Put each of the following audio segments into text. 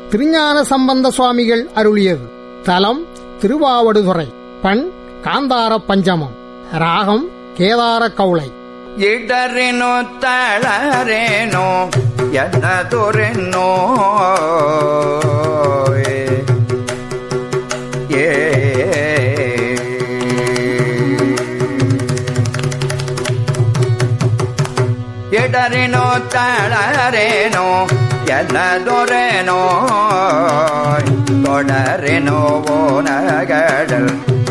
திருஞான சம்பந்த சுவாமிகள் அருளியது தலம் திருவாவடுதுறை பண் காந்தார பஞ்சமம் ராகம் கேதார கவுளை இடறினோ தளரேனோ என்னதுரென்னோ ஏ இடறினோ தளரேனோ என்னதுரெனோ தொடரினோ ஓனகடல்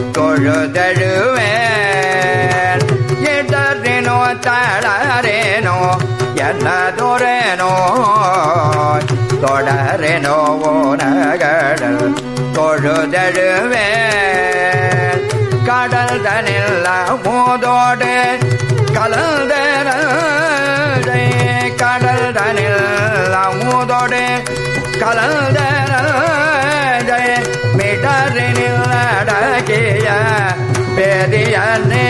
தொழுதழுவேன் இடறினோ தளரேனோ என்னதுரெனோ தொடரினோ ஓனகடல் தொழுதழுவேன் கடல் தனில் மோதோடு கலந்தன கடல் தனில் அமுதோடு கலந்தன மிடரினில் அடக்கிய பெரியனே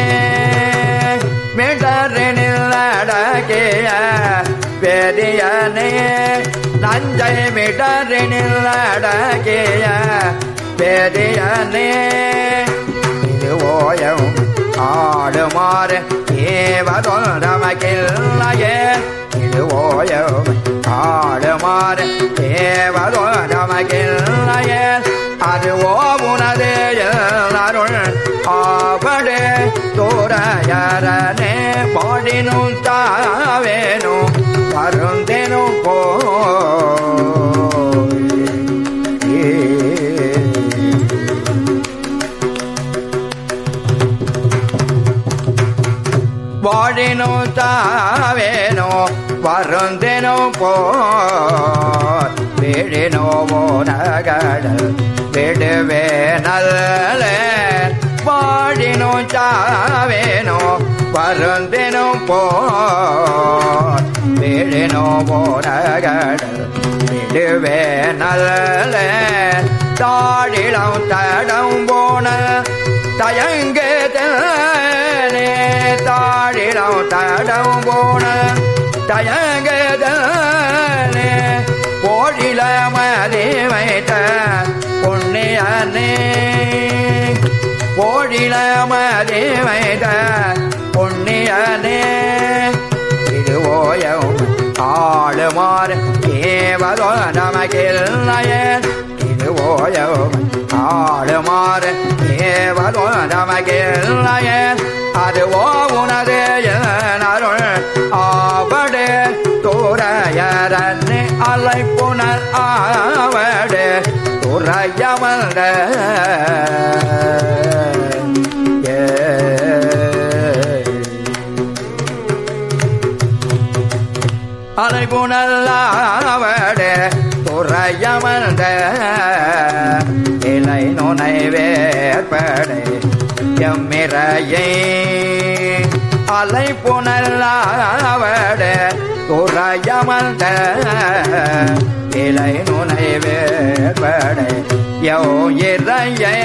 மிடரினில் அடக்கிய பெரியனே நஞ்சை மிடரினில் அடக்கிய பெரியனே இது ஓயம் ஆடுமாறு ஏவதொல் நமக்கில்லையே இது ஓயம் ஆடுமாறு ஏவதொல் நமக்கில்லையே அது ஓமுனதே அருள் ஆவடே தோரையரனே பாடினும் தாவேனும் வருந்தேனும் போ வாழினோ தாவேனோ வருந்தேனோ போ விழினோ நகடல் விடுவே நல்ல வாழினோ தாவேனோ வருந்தேனோ போ விழினோ நகடல் விடுவே நல்ல தாழிடம் தடம் போன தயங்கதனே தாழிடம் தடம் போன தயங்கதனே போழில மதி வைத்த பொன்னியனே போழில மதி வைத்த பொன்னியனே இது ஓயம் ஆளுமாறு ஏவதோ நமக்கில்லையே இது ஓயம் ஆளுமாறு ஏவதோ நமக்கில்லையே அது ஓ உனதே அருள் ஆவடு துறையரன்னு அலை புனல் ஆவடு துறையமல்த அலை புனல்லாவடு துறையமல்த இலை நுனை வேற்படை எம்மிரையை அலை புனல்லாவடு துறையமல்த இலை நுனை வேற்படை யோ இறையே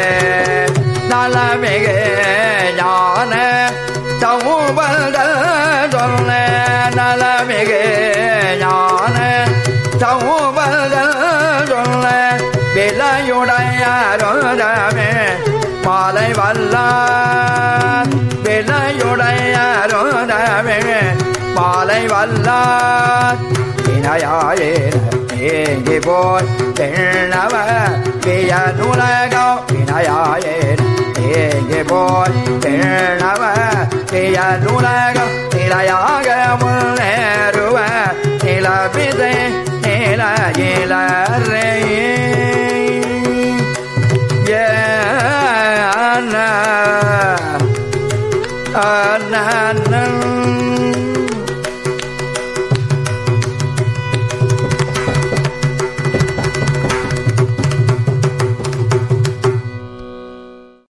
நலமிகு ஞான சமூபந்த சொல்ல நலமிகு ஞான சமூபந்த சொல்ல விலையுடையாரோதமே மாலை வல்லார் விலையுடையாரோதமே மாலை வல்லார் வினயாயிர ஏங்கி போய் தென்னவ பிய நுலகம் வினயாயிர ஏங்கி போய் தென்னவ பிய நுலகம் நிலையாக முன்னேறுவ நிலபிதை நில இளரே